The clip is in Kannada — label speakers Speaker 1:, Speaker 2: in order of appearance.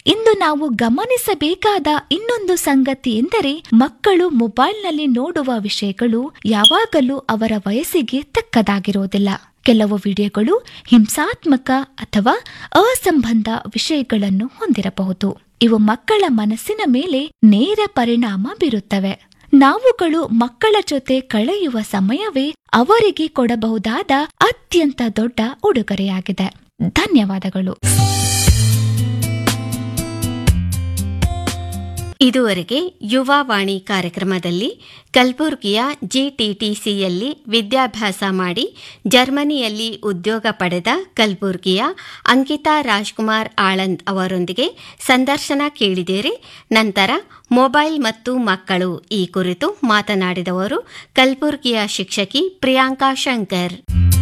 Speaker 1: ಇಂದು ನಾವು ಗಮನಿಸಬೇಕಾದ ಇನ್ನೊಂದು ಸಂಗತಿ ಎಂದರೆ ಮಕ್ಕಳು ಮೊಬೈಲ್ನಲ್ಲಿ ನೋಡುವ ವಿಷಯಗಳು ಯಾವಾಗಲೂ ಅವರ ವಯಸ್ಸಿಗೆ ತಕ್ಕದಾಗಿರುವುದಿಲ್ಲ ಕೆಲವು ವಿಡಿಯೋಗಳು ಹಿಂಸಾತ್ಮಕ ಅಥವಾ ಅಸಂಬಂಧ ವಿಷಯಗಳನ್ನು ಹೊಂದಿರಬಹುದು ಇವು ಮಕ್ಕಳ ಮನಸ್ಸಿನ ಮೇಲೆ ನೇರ ಪರಿಣಾಮ ಬೀರುತ್ತವೆ ನಾವುಗಳು ಮಕ್ಕಳ ಜೊತೆ ಕಳೆಯುವ ಸಮಯವೇ ಅವರಿಗೆ ಕೊಡಬಹುದಾದ ಅತ್ಯಂತ ದೊಡ್ಡ ಉಡುಗೊರೆಯಾಗಿದೆ ಧನ್ಯವಾದಗಳು
Speaker 2: ಇದುವರೆಗೆ ಯುವಾವಾಣಿ ಕಾರ್ಯಕ್ರಮದಲ್ಲಿ ಕಲಬುರಗಿಯ ಜಿಟಿಟಿಸಿಯಲ್ಲಿ ವಿದ್ಯಾಭ್ಯಾಸ ಮಾಡಿ ಜರ್ಮನಿಯಲ್ಲಿ ಉದ್ಯೋಗ ಪಡೆದ ಕಲಬುರಗಿಯ ಅಂಕಿತಾ ರಾಜ್ಕುಮಾರ್ ಆಳಂದ್ ಅವರೊಂದಿಗೆ ಸಂದರ್ಶನ ಕೇಳಿದಿರಿ ನಂತರ ಮೊಬೈಲ್ ಮತ್ತು ಮಕ್ಕಳು ಈ ಕುರಿತು ಮಾತನಾಡಿದವರು ಕಲಬುರಗಿಯ ಶಿಕ್ಷಕಿ ಪ್ರಿಯಾಂಕಾ ಶಂಕರ್